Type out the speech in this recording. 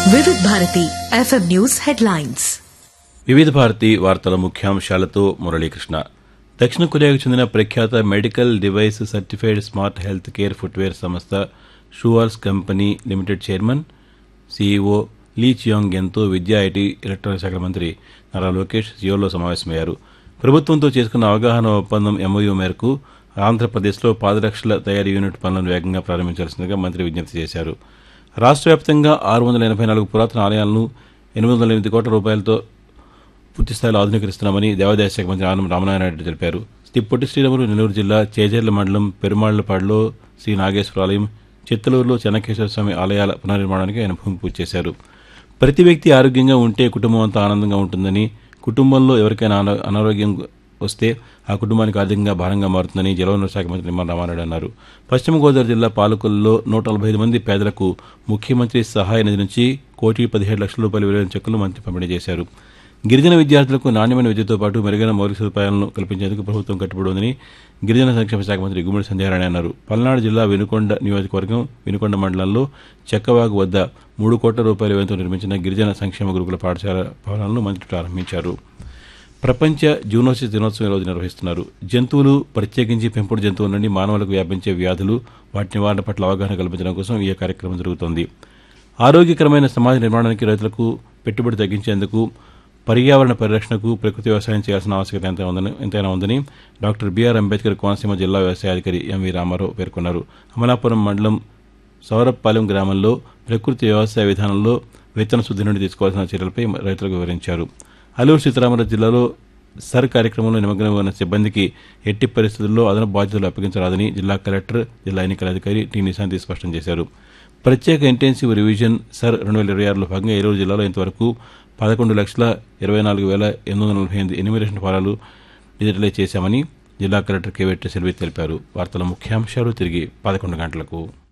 వివిధ Bharati FM news headlines వివిధ భారతి వార్తల ముఖ్యాంశాలతో మురళీకృష్ణ దక్షిణ కొరియాకు చెందిన ప్రఖ్యాత medical device certified smart health care footwear సంస్థ Shoewalls company limited chairman CEO Lee Chiang ఎంతో విద్యా ఐటీ ఎలక్ట్రానిక్ శాఖ మంత్రి నారా లోకేష్ సియోలో సమావేశమయ్యారు ప్రభుత్వంతో చేసుకున్న అవగాహన ఒప్పందం ఎంఓయూ మేరకు ఆంధ్రప్రదేశ్లో పాదరక్షల తయారీ యూనిట్ పనులను వేగంగా ప్రారంభించాల్సిందిగా మంత్రి విజ్ఞప్తి చేశారు రాష్ట్ర వ్యాప్తంగా ఆరు వందల ఎనభై నాలుగు పురాతన ఆలయాలను ఎనిమిది వందల ఎనిమిది కోట్ల రూపాయలతో పూర్తిస్థాయిలో ఆధునీకరిస్తున్నామని దేవాదాయ శాఖ మంత్రి ఆనం రామనారాయణ తెలిపారు శ్రీ పొట్టి శ్రీరాములు నెల్లూరు జిల్లా చేజర్ల మండలం పెరుమాళ్లపాడులో శ్రీ నాగేశ్వర ఆలయం చిత్తలూరులో చెన్నకేశ్వర స్వామి ఆలయాల పునర్నిర్మాణానికి ఆయన భూమి పూజ చేశారు ప్రతి వ్యక్తి ఆరోగ్యంగా ఉంటే కుటుంబం అంతా ఆనందంగా ఉంటుందని కుటుంబంలో ఎవరికైనా అనా- అనారోగ్యం వస్తే ఆ కుటుంబానికి ఆర్థికంగా భారంగా మారుతుందని జలవనరుల శాఖ మంత్రి నిమ్మల రామారెడ్డి అన్నారు పశ్చిమ గోదావరి జిల్లా పాలకుల్లో నూట నలభై ఐదు మంది పేదలకు ముఖ్యమంత్రి సహాయ నిధి నుంచి కోటి పదిహేడు లక్షల రూపాయల విలువైన చెక్కులు మంత్రి పంపిణీ చేశారు గిరిజన విద్యార్థులకు నాణ్యమైన విద్యతో పాటు మెరుగైన మౌలిక సదుపాయాలను కల్పించేందుకు ప్రభుత్వం కట్టుబడి ఉందని గిరిజన సంక్షేమ శాఖ మంత్రి గుమ్మడి సంధ్యారాయణ అన్నారు పల్నాడు జిల్లా వినుకొండ నియోజకవర్గం వినుకొండ మండలంలో చెక్కవాగు వద్ద మూడు కోట్ల రూపాయల వ్యయంతో నిర్మించిన గిరిజన సంక్షేమ గురుకుల పాఠశాల భవనాలను మంత్రి ప్రారంభించారు ప్రపంచ జూనోసిస్ దినోత్సవం ఈ రోజు నిర్వహిస్తున్నారు జంతువులు ప్రత్యేకించి పెంపుడు జంతువుల నుండి మానవులకు వ్యాపించే వ్యాధులు వాటి నివారణ పట్ల అవగాహన కల్పించడం కోసం ఈ కార్యక్రమం జరుగుతోంది ఆరోగ్యకరమైన సమాజ నిర్మాణానికి రైతులకు పెట్టుబడి తగ్గించేందుకు పర్యావరణ పరిరక్షణకు ప్రకృతి వ్యవసాయం చేయాల్సిన ఆవశ్యకత ఎంత ఉందని ఎంతైనా ఉందని డాక్టర్ బీఆర్ అంబేద్కర్ కోనసీమ జిల్లా వ్యవసాయాధికారి ఎంవి రామారావు పేర్కొన్నారు అమలాపురం మండలం సౌరపాలెం గ్రామంలో ప్రకృతి వ్యవసాయ విధానంలో విత్తన శుద్ధి నుండి తీసుకోవాల్సిన చర్యలపై రైతులకు వివరించారు అల్లూరు సీతారామరాజు జిల్లాలో సర్ కార్యక్రమంలో నిమగ్నం ఉన్న సిబ్బందికి ఎట్టి పరిస్థితుల్లో అదనపు బాధ్యతలు అప్పగించరాదని జిల్లా కలెక్టర్ జిల్లా ఎన్నికల అధికారి టి నిశాంతి స్పష్టం చేశారు ప్రత్యేక ఇంటెన్సివ్ రివిజన్ సర్ రెండు వేల ఇరవై ఆరులో భాగంగా ఏలూరు జిల్లాలో ఇంతవరకు పదకొండు లక్షల ఇరవై నాలుగు వేల ఎనిమిది వందల నలభై ఎనిమిది ఎనిమిరేషన్ ఫారాలు డిజిటలైజ్ చేశామని జిల్లా కలెక్టర్ కేవెట్టి సెల్వి తెలిపారు వార్తల ముఖ్యాంశాలు తిరిగి పదకొండు గంటలకు